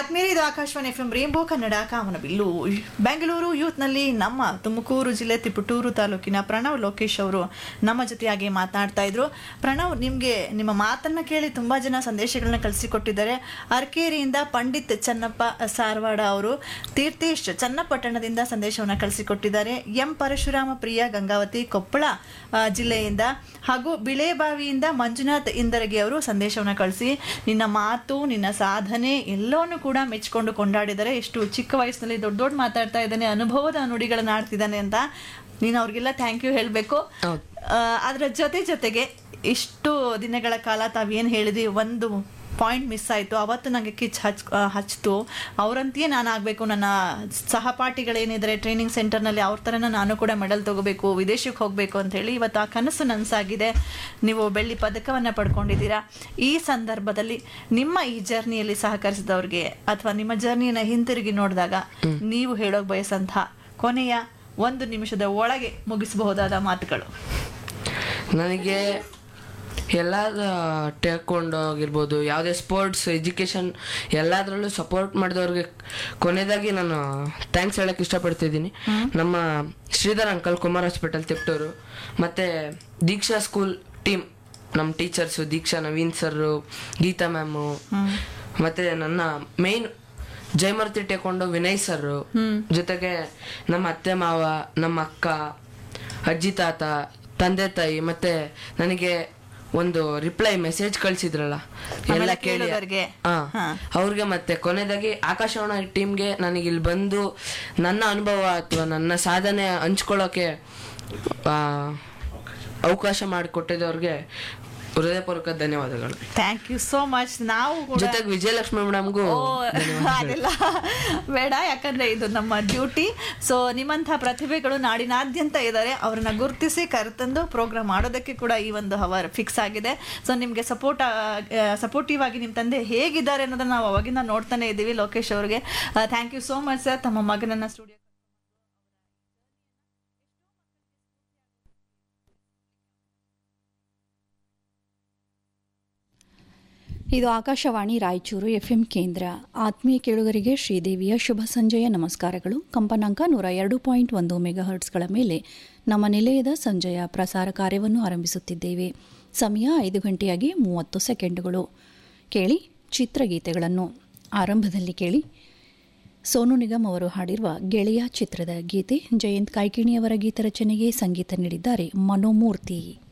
ಆತ್ಮೀಯ ಇದು Akashvani F M rainbow Kannada Kamanabillu Bengaluru ಯೂತ್ನಲ್ಲಿ ನಮ್ಮ ತುಮಕೂರು ಜಿಲ್ಲೆ ತಿಪಟೂರು ತಾಲೂಕಿನ ಪ್ರಣವ್ ಲೋಕೇಶ್ ಅವರು ನಮ್ಮ ಜೊತೆಯಾಗಿ ಮಾತನಾಡ್ತಾ ಇದ್ರು ಪ್ರಣವ್ ನಿಮಗೆ ನಿಮ್ಮ ಮಾತನ್ನ ಕೇಳಿ ತುಂಬಾ ಜನ ಸಂದೇಶಗಳನ್ನ ಕಳಿಸಿಕೊಟ್ಟಿದ್ದಾರೆ ಅರ್ಕೇರಿಯಿಂದ ಪಂಡಿತ್ ಚನ್ನಪ್ಪ ಸಾರವಾಡ ಅವರು ತೀರ್ಥೇಶ್ ಚನ್ನಪಟ್ಟಣದಿಂದ ಸಂದೇಶವನ್ನು ಕಳಿಸಿಕೊಟ್ಟಿದ್ದಾರೆ ಎಂ ಪರಶುರಾಮ ಪ್ರಿಯ ಗಂಗಾವತಿ ಕೊಪ್ಪಳ ಆ, ಜಿಲ್ಲೆಯಿಂದ ಹಾಗೂ ಬಿಳೆಬಾವಿಯಿಂದ ಮಂಜುನಾಥ್ ಇಂದರಗಿ ಅವರು ಸಂದೇಶವನ್ನು ಕಳಿಸಿ ನಿನ್ನ ಮಾತು ನಿನ್ನ ಸಾಧನೆ ಎಲ್ಲವನ್ನು ಕೂಡ ಮೆಚ್ಚಿಕೊಂಡು ಕೊಂಡಾಡಿದ್ದಾರೆ ಎಷ್ಟು ಚಿಕ್ಕ ವಯಸ್ಸಿನಲ್ಲಿ ದೊಡ್ಡ ದೊಡ್ಡ ಮಾತಾಡ್ತಾ ಇದ್ದಾನೆ ಅನುಭವದ ನುಡಿಗಳನ್ನ ಆಡ್ತಿದ್ದಾನೆ ಅಂತ ನೀನು ಅವ್ರಿಗೆಲ್ಲ ಥ್ಯಾಂಕ್ ಯು ಹೇಳಬೇಕು ಹೌದು. ಅದರ ಜೊತೆ ಜೊತೆಗೆ ಇಷ್ಟು ದಿನಗಳ ಕಾಲ ತಾವೇನು ಹೇಳಿದ್ರಿ ಒಂದು ಪಾಯಿಂಟ್ ಮಿಸ್ ಆಯಿತು ಅವತ್ತು ನನಗೆ ಕಿಚ್ ಹಚ್ ಆ, ಹಚ್ತು ಅವರಂತೆಯೇ ನಾನು ಆಗಬೇಕು ನನ್ನ ಸಹಪಾಠಿಗಳೇನಿದ್ದಾರೆ ಟ್ರೈನಿಂಗ್ ಸೆಂಟರ್ನಲ್ಲಿ ಅವ್ರ ಥರನ ನಾನು ಕೂಡ ಮೆಡಲ್ ತಗೋಬೇಕು ವಿದೇಶಕ್ಕೆ ಹೋಗಬೇಕು ಅಂತ ಹೇಳಿ ಇವತ್ತು ಆ ಕನಸು ನನಸಾಗಿದೆ ನೀವು ಬೆಳ್ಳಿ ಪದಕವನ್ನು ಪಡ್ಕೊಂಡಿದ್ದೀರಾ ಈ ಸಂದರ್ಭದಲ್ಲಿ ನಿಮ್ಮ ಈ ಜರ್ನಿಯಲ್ಲಿ ಸಹಕರಿಸಿದವ್ರಿಗೆ ಅಥವಾ ನಿಮ್ಮ ಜರ್ನಿಯನ್ನು ಹಿಂತಿರುಗಿ ನೋಡಿದಾಗ ನೀವು ಹೇಳೋಕೆ ಬಯಸಂತಹ ಕೊನೆಯ ಒಂದು ನಿಮಿಷದ ಒಳಗೆ ಮುಗಿಸಬಹುದಾದ ಮಾತುಗಳು ನನಗೆ ಎಲ್ಲ ಟೇಕೊಂಡು ಆಗಿರ್ಬೋದು ಯಾವುದೇ ಸ್ಪೋರ್ಟ್ಸ್ ಎಜುಕೇಷನ್ ಎಲ್ಲದರಲ್ಲೂ ಸಪೋರ್ಟ್ ಮಾಡಿದವ್ರಿಗೆ ಕೊನೆಯದಾಗಿ ನಾನು ಥ್ಯಾಂಕ್ಸ್ ಹೇಳಕ್ಕೆ ಇಷ್ಟಪಡ್ತಿದ್ದೀನಿ ನಮ್ಮ ಶ್ರೀಧರ್ ಅಂಕಲ್ ಕುಮಾರ್ ಹಾಸ್ಪಿಟಲ್ ತಿಪ್ಟೂರು ಮತ್ತು ದೀಕ್ಷಾ ಸ್ಕೂಲ್ ಟೀಮ್ ನಮ್ಮ teachers Diksha Naveen sir Geetha ma'am ಮತ್ತು ನನ್ನ ಮೇನ್ ಜಯಮರ್ತಿ ಟೇಕೊಂಡು ವಿನಯ್ ಸರ್ ಜೊತೆಗೆ ನಮ್ಮ ಅತ್ತೆ ಮಾವ ನಮ್ಮ ಅಕ್ಕ ಅಜ್ಜಿ ತಾತ ತಂದೆ ತಾಯಿ ಮತ್ತೆ ನನಗೆ ಒಂದು ರಿಪ್ಲೈ ಮೆಸೇಜ್ ಕಳ್ಸಿದ್ರಲ್ಲ ಎಲ್ಲ ಆಮೇಲೆ ಕೇಳಿ ಕೇಳೋದವ್ರಿಗೆ. ಹಾ ಹಾ. ಅವ್ರಿಗೆ ಮತ್ತೆ ಕೊನೆಯದಾಗಿ ಆಕಾಶವಾಣಿ ಟೀಮ್ಗೆ ನನಗೆ ಇಲ್ಲಿ ಬಂದು ನನ್ನ ಅನುಭವ ಅಥವಾ ನನ್ನ ಸಾಧನೆ ಹಂಚ್ಕೊಳ್ಳೋಕೆ ಆ, ಅವಕಾಶ ಮಾಡಿಕೊಟ್ಟಿದ್ದವ್ರಿಗೆ ಹೃದಯಪೂರ್ವಕ ಧನ್ಯವಾದಗಳು ಥ್ಯಾಂಕ್ ಯು ಸೋ ಮಚ್ ನಾವು ಕೂಡ ಜೊತೆಗೆ ವಿಜಯಲಕ್ಷ್ಮಿ ಮೇಡಮ್ಗೂ ಓ, ಅದೆಲ್ಲ ಬೇಡ ಯಾಕಂದ್ರೆ ಇದು ನಮ್ಮ ಡ್ಯೂಟಿ ಸೊ ನಿಮ್ಮಂತಹ ಪ್ರತಿಭೆಗಳು ನಾಡಿನಾದ್ಯಂತ ಇದ್ದಾರೆ ಅವ್ರನ್ನ ಗುರುತಿಸಿ ಕರೆತಂದು ಪ್ರೋಗ್ರಾಮ್ ಮಾಡೋದಕ್ಕೆ ಕೂಡ ಈ ಒಂದು ಹವರ್ ಫಿಕ್ಸ್ ಆಗಿದೆ ಸೊ ನಿಮಗೆ ಸಪೋರ್ಟ್ ಸಪೋರ್ಟಿವ್ ಆಗಿ ನಿಮ್ಮ ತಂದೆ ಹೇಗಿದ್ದಾರೆ ಅನ್ನೋದನ್ನ ನಾವು ಅವಾಗಿಂದ ನೋಡ್ತಾನೆ ಇದ್ದೀವಿ ಲೋಕೇಶ್ ಅವ್ರಿಗೆ thank you so much sir ತಮ್ಮ ಮಗನನ್ನ ಸ್ಟುಡಿಯೋ ಇದು ಆಕಾಶವಾಣಿ ರಾಯಚೂರು ಎಫ್ಎಂ ಕೇಂದ್ರ ಆತ್ಮೀಯ ಕೇಳುಗರಿಗೆ ಶ್ರೀದೇವಿಯ ಶುಭ ಸಂಜೆಯ ನಮಸ್ಕಾರಗಳು ಕಂಪನಾಂಕ ನೂರ ಎರಡು ಪಾಯಿಂಟ್ ಒಂದು ಮೆಗಾಹರ್ಟ್ಸ್ಗಳ ಮೇಲೆ ನಮ್ಮ ನಿಲಯದ ಸಂಜೆಯ ಪ್ರಸಾರ ಕಾರ್ಯವನ್ನು ಆರಂಭಿಸುತ್ತಿದ್ದೇವೆ ಸಮಯ ಐದು ಗಂಟೆಯಾಗಿ ಮೂವತ್ತು ಸೆಕೆಂಡುಗಳು ಕೇಳಿ ಚಿತ್ರಗೀತೆಗಳನ್ನು ಆರಂಭದಲ್ಲಿ ಕೇಳಿ ಸೋನು ನಿಗಮ್ ಅವರು ಹಾಡಿರುವ ಗೆಳೆಯ ಚಿತ್ರದ ಗೀತೆ ಜಯಂತ್ ಕಾಯ್ಕಿಣಿಯವರ ಗೀತರಚನೆಗೆ ಸಂಗೀತ ನೀಡಿದ್ದಾರೆ ಮನೋಮೂರ್ತಿ